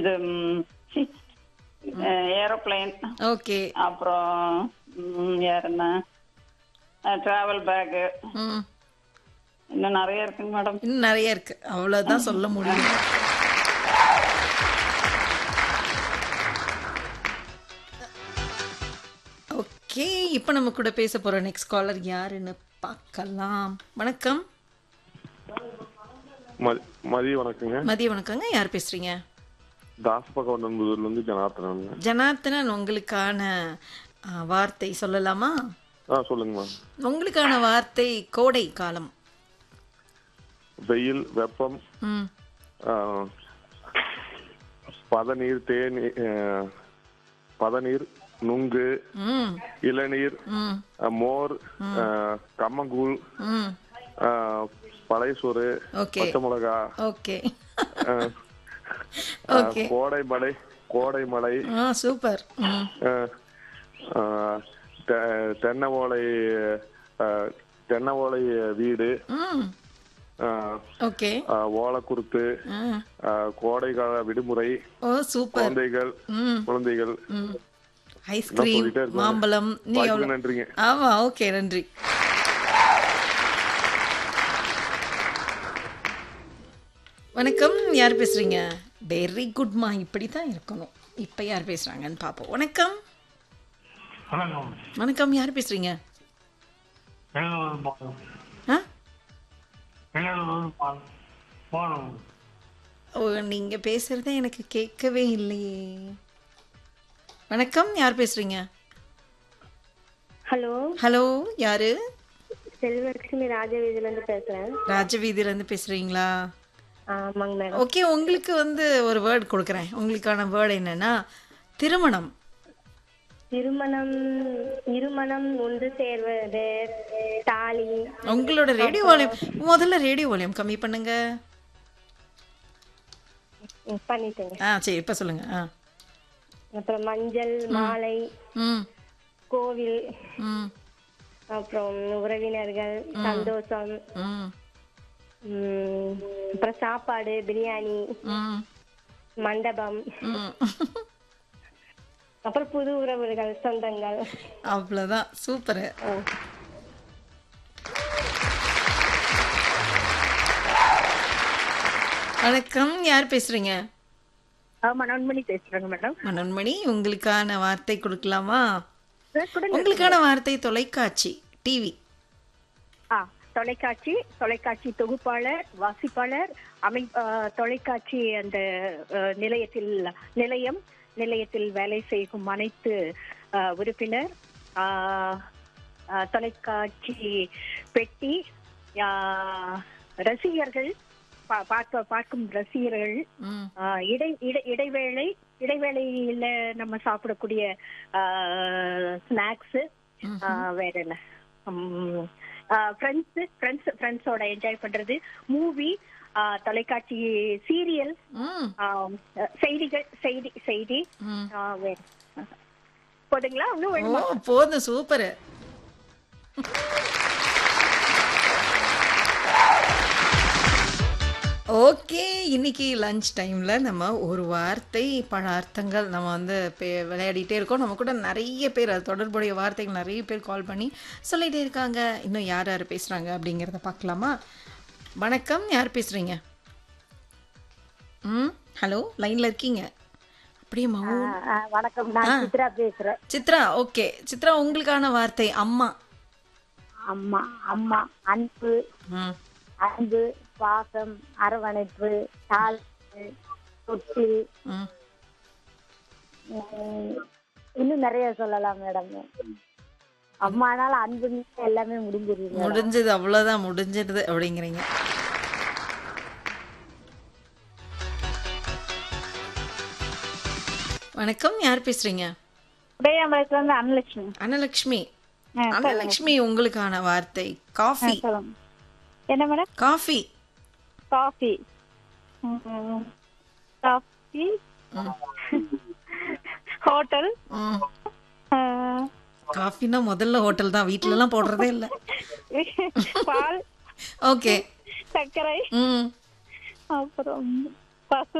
இது aeroplane okay அப்புறம் ம், வேற என்ன டிராவல் பேக்கு ம் இன்னும் நிறைய இருக்குங்க மேடம் இன்னும் நிறைய இருக்கு அவ்வளவுதான் சொல்ல முடியும் ஓகே இப்போ நம்ம கூட பேச போற நெக்ஸ்ட் காலர் யாருன்னு பார்க்கலாம் வணக்கம் மதி- மதிய வணக்கங்க மதிய வணக்கங்க யார் பேசுறீங்க தாசபகவன்புதூர்ல இருந்து ஜனார்த்தனங்க ஜனார்த்தனன் உங்களுக்கான ஆ, வார்த்தை சொல்லலாமா ஆ சொல்லுங்கம்மா உங்களுக்கான வார்த்தை கோடை காலம் வெயில் வெப்பம் ம் ஆ, பதநீர் தேநீர் ஆ, பதநீர் நுங்கு ம் இளநீர் ம் ஆ, மோர் ஆ, கம்மங்கூழ் ம் ஆ, பழைய சோறு ஓகே பச்சை மிளகா ஓகே ஆ, ஆ, ஓகே கோடை மலை கோடை மலை ஆ சூப்பர் ம் ஆ, ஆ, தெ- தென்னை ஓலை ஆ, தென்னை ஓலை வீடு ம் ஆ, ஓகே ஆ, ஓலக்குருத்து ஆ ஆ, கோடைக்கால விடுமுறை ஓ சூப்பர் குழந்தைகள் ம் குழந்தைகள் ம் ஐஸ்கிரீம் சொல்லிட்டே இருப்பாங்க. மாம்பழம் நீ வாய்ப்புக்கு எவ்வளோ நன்றிங்க ஆமா ஓகே நன்றி வணக்கம் யார் பேசுறீங்க வெரி குட்மா இப்படி தான் இருக்கணும் இப்போ யார் பேசுறாங்கன்னு பார்ப்போம் வணக்கம் வணக்கம் வணக்கம் யார் பேசுறீங்க பெங்களூர் போகணும் ஆ பெங்களூர் போகணும் போகணும் ஓ நீங்க பேசுறதே எனக்கு கேட்கவே இல்லையே வணக்கம் யார் பேசுறீங்க ஹலோ ஹலோ யாரு செல்வலட்சுமி ராஜவீதியில இருந்து பேசுறேன் ராஜவீதியில இருந்து பேசுறீங்களா ஆமாங்க மேடம் ஓகே உங்களுக்கு வந்து ஒரு வேர்ட் கொடுக்குறேன் உங்களுக்கான வேர்டு என்னன்னா திருமணம் திருமணம் இருமணம் ஒன்று சேர்வது தாலி உங்களோட ரேடியோ வால்யூம் முதல்ல ரேடியோ வால்யூம் கம்மி பண்ணுங்க ம், பண்ணிட்டேங்க ஆ சரி இப்போ சொல்லுங்க ஆ அப்புறம் மஞ்சள் மாலை ம் கோவில் ம் அப்புறம் உறவினர்கள் சந்தோஷம் ம் ம், அப்புறம் சாப்பாடு பிரியாணி ம் மண்டபம் ம் அப்புறம் புது உறவுகள் சொந்தங்கள் அவ்வளோதான் சூப்பரு ஆ. வணக்கம் யார் பேசுறீங்க மனோன்மணி பேசுறேங்க மேடம் மனோன்மணி உங்களுக்கான வார்த்தை கொடுக்கலாமா உங்களுக்கான வார்த்தை தொலைக்காட்சி டிவி ஆ தொலைக்காட்சி தொலைக்காட்சி தொகுப்பாளர் வாசிப்பாளர் அமை ஆ, தொலைக்காட்சி அந்த ஆ, நிலையத்தில் நிலையம் நிலையத்தில் வேலை செய்யும் அனைத்து ஆ, உறுப்பினர் ஆ, ஆ, தொலைக்காட்சி பெட்டி ஆ, ரசிகர்கள் பா- பார்க்க பார்க்கும் ரசிகர்கள் ம் ஆ, இடை இடை- இடைவேளை இடைவேளையில நம்ம சாப்பிடக்கூடிய ஸ்நாக்ஸ் வேற என்ன ஃப்ரெண்ட்ஸ் ஃப்ரெண்ட்ஸ் ஃப்ரெண்ட்ஸோட என்ஜாய் பண்றது மூவி தொலைக்காட்சி சீரியல் ம் செய்திகள் செய்தி செய்தி ம் ஆ, வேற போதுங்களா இன்னும் ஓ வேணுமா போதும் சூப்பரு ஓகே இன்னைக்கு லஞ்ச் டைமில் நம்ம ஒரு வார்த்தை பல அர்த்தங்கள் நம்ம வந்து பே விளையாடிட்டே இருக்கோம் நம்ம கூட நிறைய பேர் அது தொடர்புடைய வார்த்தைகள் நிறைய பேர் கால் பண்ணி சொல்லிகிட்டே இருக்காங்க இன்னும் யார் யார் பேசுகிறாங்க அப்படிங்கிறத பார்க்கலாமா வணக்கம் யார் பேசுகிறீங்க ம் ஹலோ லைனில் இருக்கீங்க அப்படியே மவு வணக்கம் நான் சித்ரா பேசுறேன் சித்ரா ஓகே சித்ரா உங்களுக்கான வார்த்தை அம்மா அம்மா அம்மா அன்பு ம் அன்பு பாசம் அரவணைப்பு தாள் தொட்டி ம் உம், இன்னும் நிறைய சொல்லலாம் மேடம் அம்மானால அன்பு எல்லாமே முடிஞ்சிருது மேடம். முடிஞ்சது அவ்வளோதான் முடிஞ்சிடுது அப்படிங்கிறீங்க வணக்கம் யார் பேசுறீங்க உடையாமலத்துல இருந்து அன்னலட்சுமி அனலக்ஷ்மி ஆ, அனலக்ஷ்மி உங்களுக்கான வார்த்தை காஃபி சொல்லுங்க என்ன madam coffee coffee coffee hotel ம் காஃபினா முதல்ல ஹோட்டல் தான் வீட்டிலலாம் போடுறதே இல்லை பால் ஓகே சர்க்கரை ம் அப்புறம் பசு